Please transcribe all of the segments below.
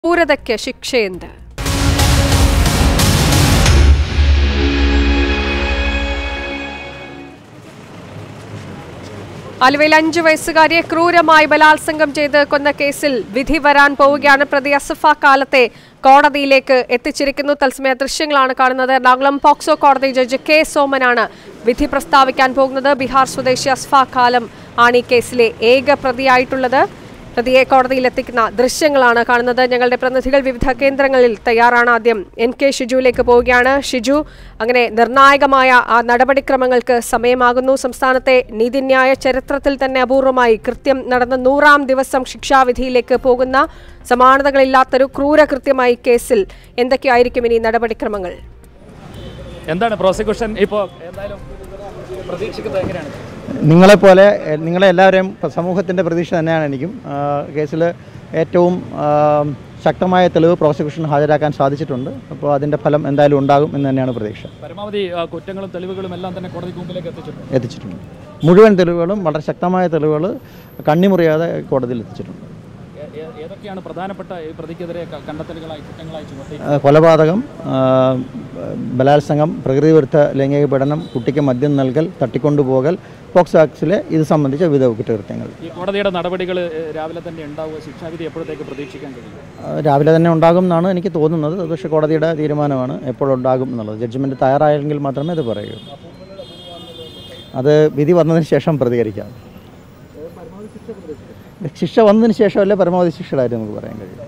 ക്രൂരതയ്ക്ക് ശിക്ഷയെന്ത് ആലുവയിൽ അഞ്ചു വയസ്സുകാരിയെ ക്രൂരമായി ബലാത്സംഗം ചെയ്ത് കൊന്ന കേസിൽ വിധി വരാൻ പോവുകയാണ് പ്രതി അസഫ കാലത്തെ കോടതിയിലേക്ക് എത്തിച്ചിരിക്കുന്നു തത്സമയ ദൃശ്യങ്ങളാണ് കാണുന്നത് എറണാകുളം പോക്സോ കോടതി ജഡ്ജി കെ സോമനാണ് വിധി പ്രസ്താവിക്കാൻ പോകുന്നത് ബീഹാർ സ്വദേശി അസ്ഫ കാലം ആണ് ഈ കേസിലെ ഏക പ്രതിയായിട്ടുള്ളത് പ്രതിയെ കോടതിയിൽ എത്തിക്കുന്ന ദൃശ്യങ്ങളാണ് കാണുന്നത് ഞങ്ങളുടെ പ്രതിനിധികൾ വിവിധ കേന്ദ്രങ്ങളിൽ തയ്യാറാണ് ആദ്യം എൻ കെ ഷിജുവിലേക്ക് പോവുകയാണ് ഷിജു അങ്ങനെ നിർണായകമായ ആ നടപടിക്രമങ്ങൾക്ക് സമയമാകുന്നു സംസ്ഥാനത്തെ നീതിന്യായ ചരിത്രത്തിൽ തന്നെ അപൂർവമായി കൃത്യം നടന്ന നൂറാം ദിവസം ശിക്ഷാവിധിയിലേക്ക് പോകുന്ന സമാനതകളില്ലാത്തൊരു ക്രൂരകൃത്യമായി കേസിൽ എന്തൊക്കെയായിരിക്കും ഇനി നടപടിക്രമങ്ങൾ എന്താണ് പ്രോസിക്യൂഷൻ ഇപ്പോൾ എന്തായാലും പ്രതീക്ഷിക്കുന്നത് എങ്ങനെയാണ് നിങ്ങളെപ്പോലെ എ, നിങ്ങളെ എല്ലാവരെയും പ- സമൂഹത്തിൻ്റെ പ്രതീക്ഷ തന്നെയാണ് എനിക്കും കേസിൽ ഏറ്റവും ആ, ശക്തമായ തെളിവ് പ്രോസിക്യൂഷൻ ഹാജരാക്കാൻ സാധിച്ചിട്ടുണ്ട് അപ്പോൾ അതിൻ്റെ ഫലം എന്തായാലും ഉണ്ടാകും എന്ന് തന്നെയാണ് പ്രതീക്ഷ പരമാവധി ആ, കുറ്റങ്ങളും തെളിവുകളും എല്ലാം തന്നെ കോടതിക്ക് മുമ്പിലേക്ക് എത്തിച്ചിട്ടുണ്ട് എത്തിച്ചിട്ടുണ്ട് മുഴുവൻ തെളിവുകളും വളരെ ശക്തമായ തെളിവുകൾ കണ്ണിമുറിയാതെ കോടതിയിൽ എത്തിച്ചിട്ടുണ്ട് ഏ- ഏ- ഏതൊക്കെയാണ് പ്രധാനപ്പെട്ട ഈ പ്രതിക്കെതിരെ ക- കണ്ടെത്തലുകളായി കുറ്റങ്ങളായി ചുമത്തി ആ, കൊലപാതകം ആ, ബലാത്സംഗം പ്രകൃതിവിരുദ്ധ ലൈംഗിക പീഡനം കുട്ടിക്ക് മദ്യം നൽകൽ തട്ടിക്കൊണ്ടുപോകൽ പോക്സോ ആക്സിലെ ഇത് സംബന്ധിച്ച വിവിധ കുറ്റകൃത്യങ്ങൾ ഈ കോടതിയുടെ നടപടികൾ രാവിലെ തന്നെ ഉണ്ടാവുക ശിക്ഷാവിധി എപ്പോഴത്തേക്ക് പ്രതീക്ഷിക്കാൻ കഴിയും ആ, രാവിലെ തന്നെ ഉണ്ടാകും എന്നാണ് എനിക്ക് തോന്നുന്നത് അത് പക്ഷേ കോടതിയുടെ തീരുമാനമാണ് എപ്പോഴുണ്ടാകും എന്നുള്ളത് ജഡ്ജ്മെൻറ്റ് തയ്യാറായെങ്കിൽ മാത്രമേ ഇത് പറയൂ അത് വിധി വന്നതിന് ശേഷം പ്രതികരിക്കാം ശിക്ഷ വന്നതിന് ശേഷമല്ലേ പരമാവധി ശിക്ഷയുടെ കാര്യം നമുക്ക് പറയാൻ കഴിയും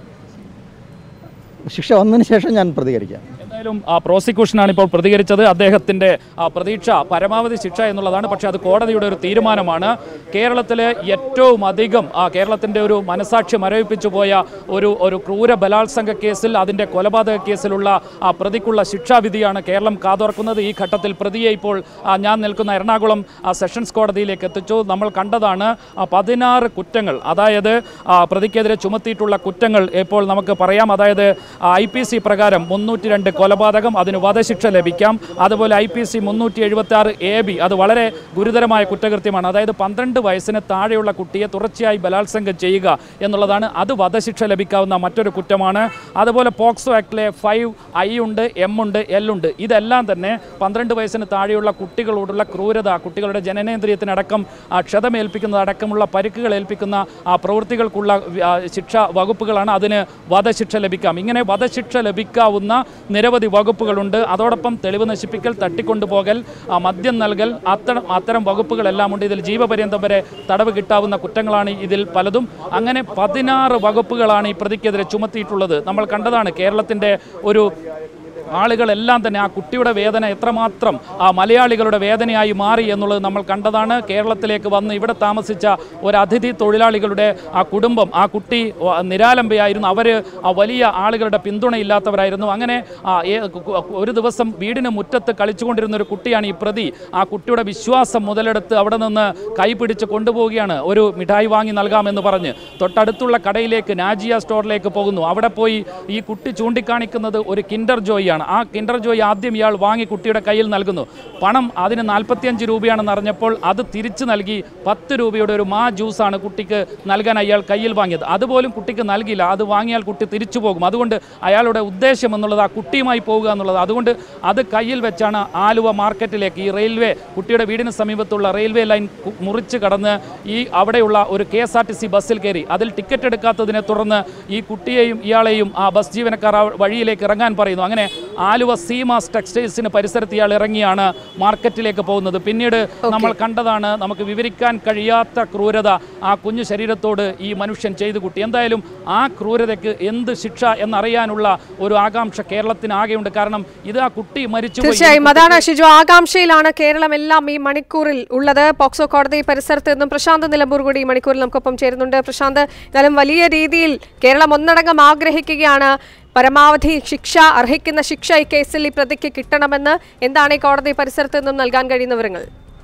ശിക്ഷ വന്നതിന് ശേഷം ഞാൻ പ്രതികരിക്കാം എന്തായാലും ആ പ്രോസിക്യൂഷനാണ് ഇപ്പോൾ പ്രതികരിച്ചത് അദ്ദേഹത്തിന്റെ ആ പ്രതീക്ഷ പരമാവധി ശിക്ഷ എന്നുള്ളതാണ് പക്ഷേ അത് കോടതിയുടെ ഒരു തീരുമാനമാണ് കേരളത്തിലെ ഏറ്റവും അധികം ആ കേരളത്തിന്റെ ഒരു മനസാക്ഷി മരവിപ്പിച്ചു പോയ ഒരു ഒരു ക്രൂര ബലാത്സംഗ കേസിൽ അതിന്റെ കൊലപാതക കേസിലുള്ള ആ പ്രതിക്കുള്ള ശിക്ഷാവിധിയാണ് കേരളം കാതോർക്കുന്നത് ഈ ഘട്ടത്തിൽ പ്രതിയെ ഇപ്പോൾ ആ, ഞാൻ നിൽക്കുന്ന എറണാകുളം ആ, സെഷൻസ് കോടതിയിലേക്ക് എത്തിച്ചു നമ്മൾ കണ്ടതാണ് ആ, പതിനാറ് കുറ്റങ്ങൾ അതായത് ആ, പ്രതിക്കെതിരെ ചുമത്തിയിട്ടുള്ള കുറ്റങ്ങൾ ഇപ്പോൾ നമുക്ക് പറയാം അതായത് ഐ പി സി പ്രകാരം മുന്നൂറ്റി രണ്ട് കൊലപാതകം അതിന് വധശിക്ഷ ലഭിക്കാം അതുപോലെ ഐ പി സി മുന്നൂറ്റി എഴുപത്തി ആറ് എ ബി അത് വളരെ ഗുരുതരമായ കുറ്റകൃത്യമാണ് അതായത് പന്ത്രണ്ട് വയസ്സിന് താഴെയുള്ള കുട്ടിയെ തുടർച്ചയായി ബലാത്സംഗം ചെയ്യുക എന്നുള്ളതാണ് അത് വധശിക്ഷ ലഭിക്കാവുന്ന മറ്റൊരു കുറ്റമാണ് അതുപോലെ പോക്സോ ആക്ടിലെ ഫൈവ് ഐ ഉണ്ട് എം ഉണ്ട് എൽ ഉണ്ട് ഇതെല്ലാം തന്നെ പന്ത്രണ്ട് വയസ്സിന് താഴെയുള്ള കുട്ടികളോടുള്ള ക്രൂരത കുട്ടികളുടെ ജനനേന്ദ്രിയത്തിനടക്കം ആ, ക്ഷതമേൽപ്പിക്കുന്നതടക്കമുള്ള പരിക്കുകൾ ഏൽപ്പിക്കുന്ന ആ പ്രവൃത്തികൾക്കുള്ള വി- ആ, ശിക്ഷ വകുപ്പുകളാണ് അതിന് വധശിക്ഷ ലഭിക്കാം ഇങ്ങനെ വധശിക്ഷ ലഭിക്കാവുന്ന നിരവധി വകുപ്പുകളുണ്ട് അതോടൊപ്പം തെളിവ് നശിപ്പിക്കൽ തട്ടിക്കൊണ്ടുപോകൽ ആ, മദ്യം നൽകൽ അത്തരം അത്തരം വകുപ്പുകളെല്ലാം ഉണ്ട് ഇതിൽ ജീവപര്യന്തം വരെ തടവ് കിട്ടാവുന്ന കുറ്റങ്ങളാണ് ഇതിൽ പലതും അങ്ങനെ പതിനാറ് വകുപ്പുകളാണ് ഈ പ്രതിക്കെതിരെ ചുമത്തിയിട്ടുള്ളത് നമ്മൾ കണ്ടതാണ് കേരളത്തിൻ്റെ ഒരു ആളുകളെല്ലാം തന്നെ ആ കുട്ടിയുടെ വേദന എത്രമാത്രം ആ മലയാളികളുടെ വേദനയായി മാറി എന്നുള്ളത് നമ്മൾ കണ്ടതാണ് കേരളത്തിലേക്ക് വന്ന് ഇവിടെ താമസിച്ച ഒരു അതിഥി തൊഴിലാളികളുടെ ആ കുടുംബം ആ കുട്ടി വ- നിരാലംബയായിരുന്നു അവർ ആ വലിയ ആളുകളുടെ പിന്തുണയില്ലാത്തവരായിരുന്നു അങ്ങനെ ആ ഏ- കു- കു- ഒരു ദിവസം വീടിന് മുറ്റത്ത് കളിച്ചുകൊണ്ടിരുന്ന ഒരു കുട്ടിയാണ് ഈ പ്രതി ആ കുട്ടിയുടെ വിശ്വാസം മുതലെടുത്ത് അവിടെ നിന്ന് കൈപിടിച്ച് കൊണ്ടുപോവുകയാണ് ഒരു മിഠായി വാങ്ങി നൽകാമെന്ന് പറഞ്ഞ് തൊട്ടടുത്തുള്ള കടയിലേക്ക് നാജിയ സ്റ്റോറിലേക്ക് പോകുന്നു അവിടെ പോയി ഈ കുട്ടി ചൂണ്ടിക്കാണിക്കുന്നത് ഒരു കിൻഡർ ജോയിയാണ് ആ കിൻഡർ ജോയി ആദ്യം ഇയാൾ വാങ്ങി കുട്ടിയുടെ കയ്യിൽ നൽകുന്നു പണം അതിന് നാൽപ്പത്തിയഞ്ച് രൂപയാണെന്ന് അറിഞ്ഞപ്പോൾ അത് തിരിച്ചു നൽകി പത്ത് രൂപയുടെ ഒരു മാ ജ്യൂസാണ് കുട്ടിക്ക് നൽകാൻ അയാൾ കയ്യിൽ വാങ്ങിയത് അതുപോലും കുട്ടിക്ക് നൽകിയില്ല അത് വാങ്ങിയാൽ കുട്ടി തിരിച്ചു പോകും അതുകൊണ്ട് അയാളുടെ ഉദ്ദേശം എന്നുള്ളത് ആ കുട്ടിയുമായി പോകുക എന്നുള്ളത് അതുകൊണ്ട് അത് കയ്യിൽ വെച്ചാണ് ആലുവ മാർക്കറ്റിലേക്ക് ഈ റെയിൽവേ കുട്ടിയുടെ വീടിന് സമീപത്തുള്ള റെയിൽവേ ലൈൻ കു- മുറിച്ച് കടന്ന് ഈ അവിടെയുള്ള ഒരു K S R T C ബസ്സിൽ കയറി അതിൽ ടിക്കറ്റ് എടുക്കാത്തതിനെ തുടർന്ന് ഈ കുട്ടിയെയും ഇയാളെയും ആ ബസ് ജീവനക്കാർ ആ വഴിയിലേക്ക് ഇറങ്ങാൻ പറയുന്നു അങ്ങനെ ആലുവ സീമാസ് ടെക്സ്റ്റൈൽസിന് പരിസരത്ത് ഇയാൾ ഇറങ്ങിയാണ് മാർക്കറ്റിലേക്ക് പോകുന്നത് പിന്നീട് നമ്മൾ കണ്ടതാണ് നമുക്ക് വിവരിക്കാൻ കഴിയാത്ത ക്രൂരത ആ കുഞ്ഞു ശരീരത്തോട് ഈ മനുഷ്യൻ ചെയ്തു കൂട്ടി എന്തായാലും ആ ക്രൂരതയ്ക്ക് എന്ത് ശിക്ഷ എന്നറിയാനുള്ള ഒരു ആകാംക്ഷ കേരളത്തിനാകെയുണ്ട് കാരണം ഇത് ആ കുട്ടി മരിച്ചു തീർച്ചയായും അതാണ് ഷിജു ആകാംക്ഷയിലാണ് കേരളം എല്ലാം ഈ മണിക്കൂറിൽ ഉള്ളത് പോക്സോ കോടതി പരിസരത്ത് നിന്നും പ്രശാന്ത് നിലമ്പൂർ കൂടി ഈ മണിക്കൂറിൽ നമുക്കൊപ്പം ചേരുന്നുണ്ട് പ്രശാന്ത് എന്നാലും വലിയ രീതിയിൽ കേരളം ഒന്നടങ്കം ആഗ്രഹിക്കുകയാണ് പരമാവധി ശിക്ഷ അർഹിക്കുന്ന ശിക്ഷ ഈ കേസിൽ ഈ പ്രതിക്ക് കിട്ടണമെന്ന് എന്താണ് ഈ കോടതി പരിസരത്ത് നിന്നും നൽകാൻ കഴിയുന്ന വിവരങ്ങൾ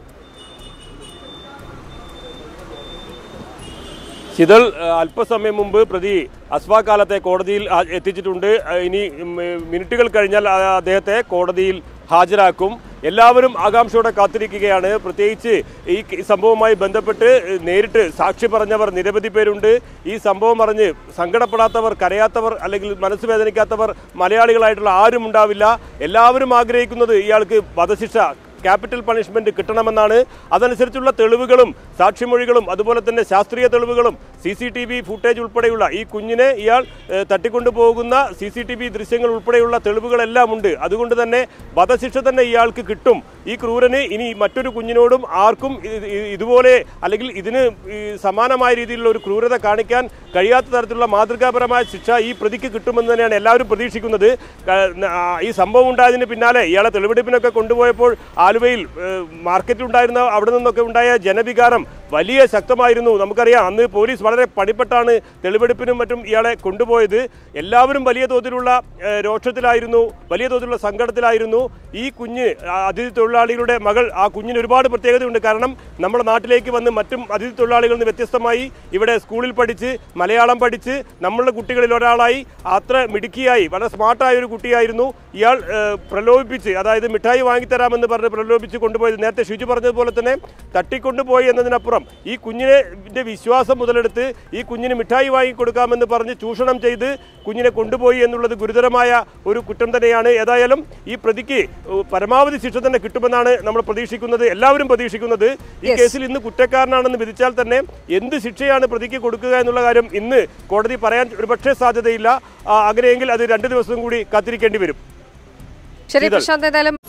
ശിതൾ ഏഹ്, അല്പസമയം മുമ്പ് പ്രതി അസ്ഫാ കാലത്തെ കോടതിയിൽ ആ- എത്തിച്ചിട്ടുണ്ട് ഏഹ്, ഇനി ഉം, ഏഹ്, മിനിറ്റുകൾ കഴിഞ്ഞാൽ ആ- അദ്ദേഹത്തെ കോടതിയിൽ ഹാജരാക്കും എല്ലാവരും ആകാംക്ഷയോടെ കാത്തിരിക്കുകയാണ് പ്രത്യേകിച്ച് ഈ ക- സംഭവവുമായി ബന്ധപ്പെട്ട് നേരിട്ട് സാക്ഷി പറഞ്ഞവർ നിരവധി പേരുണ്ട് ഈ സംഭവം അറിഞ്ഞ് സങ്കടപ്പെടാത്തവർ കരയാത്തവർ അല്ലെങ്കിൽ മനസ്സ് വേദനിക്കാത്തവർ മലയാളികളായിട്ടുള്ള ആരും ഉണ്ടാവില്ല എല്ലാവരും ആഗ്രഹിക്കുന്നത് ഇയാൾക്ക് വധശിക്ഷ ക്യാപിറ്റൽ പണിഷ്മെന്റ് കിട്ടണമെന്നാണ് അതനുസരിച്ചുള്ള തെളിവുകളും സാക്ഷിമൊഴികളും അതുപോലെ തന്നെ ശാസ്ത്രീയ തെളിവുകളും C C T V footage ഉൾപ്പെടെയുള്ള ഈ കുഞ്ഞിനെ ഇയാൾ ഏഹ്, തട്ടിക്കൊണ്ടുപോകുന്ന സി സി ടി വി ദൃശ്യങ്ങൾ ഉൾപ്പെടെയുള്ള തെളിവുകളെല്ലാം ഉണ്ട് അതുകൊണ്ട് തന്നെ വധശിക്ഷ തന്നെ ഇയാൾക്ക് കിട്ടും ഈ ക്രൂരന് ഇനി മറ്റൊരു കുഞ്ഞിനോടും ആർക്കും ഇത് ഇത് ഇതുപോലെ അല്ലെങ്കിൽ ഇതിന് ഈ സമാനമായ രീതിയിലുള്ള ഒരു ക്രൂരത കാണിക്കാൻ കഴിയാത്ത തരത്തിലുള്ള മാതൃകാപരമായ ശിക്ഷ ഈ പ്രതിക്ക് കിട്ടുമെന്ന് തന്നെയാണ് എല്ലാവരും പ്രതീക്ഷിക്കുന്നത് ക- ആ, ഈ സംഭവം ഉണ്ടായതിന് പിന്നാലെ ഇയാളെ തെളിവെടുപ്പിനൊക്കെ കൊണ്ടുപോയപ്പോൾ ആലുവയിൽ ഏഹ്, മാർക്കറ്റിലുണ്ടായിരുന്ന അവിടെ നിന്നൊക്കെ ഉണ്ടായ ജനവികാരം വലിയ ശക്തമായിരുന്നു നമുക്കറിയാം അന്ന് പോലീസ് വളരെ പണിപ്പെട്ടാണ് തെളിവെടുപ്പിനും മറ്റും ഇയാളെ കൊണ്ടുപോയത് എല്ലാവരും വലിയ തോതിലുള്ള ഏഹ്, രോഷത്തിലായിരുന്നു വലിയ തോതിലുള്ള സങ്കടത്തിലായിരുന്നു ഈ കുഞ്ഞ് ആ അതിഥി തൊഴിലാളികളുടെ മകൾ ആ കുഞ്ഞിന് ഒരുപാട് പ്രത്യേകതയുണ്ട് കാരണം നമ്മുടെ നാട്ടിലേക്ക് വന്ന് മറ്റും അതിഥി തൊഴിലാളികളിൽ നിന്ന് വ്യത്യസ്തമായി ഇവിടെ സ്കൂളിൽ പഠിച്ച് മലയാളം പഠിച്ച് നമ്മളുടെ കുട്ടികളിൽ ഒരാളായി അത്ര മിടുക്കിയായി വളരെ സ്മാർട്ടായ ഒരു കുട്ടിയായിരുന്നു ഇയാൾ ഏഹ്, പ്രലോഭിപ്പിച്ച് അതായത് മിഠായി വാങ്ങിത്തരാമെന്ന് പറഞ്ഞ് പ്രലോഭിപ്പിച്ച് കൊണ്ടുപോയത് നേരത്തെ ഷിജു പറഞ്ഞതുപോലെ തന്നെ തട്ടിക്കൊണ്ടുപോയി എന്നതിനപ്പുറം ഈ കുഞ്ഞിനെ ന്റെ വിശ്വാസം മുതലെടുത്ത് ഈ കുഞ്ഞിന് മിഠായി വാങ്ങിക്കൊടുക്കാമെന്ന് പറഞ്ഞ് ചൂഷണം ചെയ്ത് കുഞ്ഞിനെ കൊണ്ടുപോയി എന്നുള്ളത് ഗുരുതരമായ ഒരു കുറ്റം തന്നെയാണ് ഏതായാലും ഈ പ്രതിക്ക് ഏഹ്, പരമാവധി ശിക്ഷ തന്നെ കിട്ടുമെന്നാണ് നമ്മൾ പ്രതീക്ഷിക്കുന്നത് എല്ലാവരും പ്രതീക്ഷിക്കുന്നത് ഈ Yes. കേസിൽ ഇന്ന് കുറ്റക്കാരനാണെന്ന് വിധിച്ചാൽ തന്നെ എന്ത് ശിക്ഷയാണ് പ്രതിക്ക് കൊടുക്കുക എന്നുള്ള കാര്യം ഇന്ന് കോടതി പറയാൻ ഒരുപക്ഷെ സാധ്യതയില്ല ആ, അങ്ങനെയെങ്കിൽ അത് രണ്ട് ദിവസം കൂടി കാത്തിരിക്കേണ്ടി വരും ശരി ശീതൾ. പ്രശാന്ത് ഏതായാലും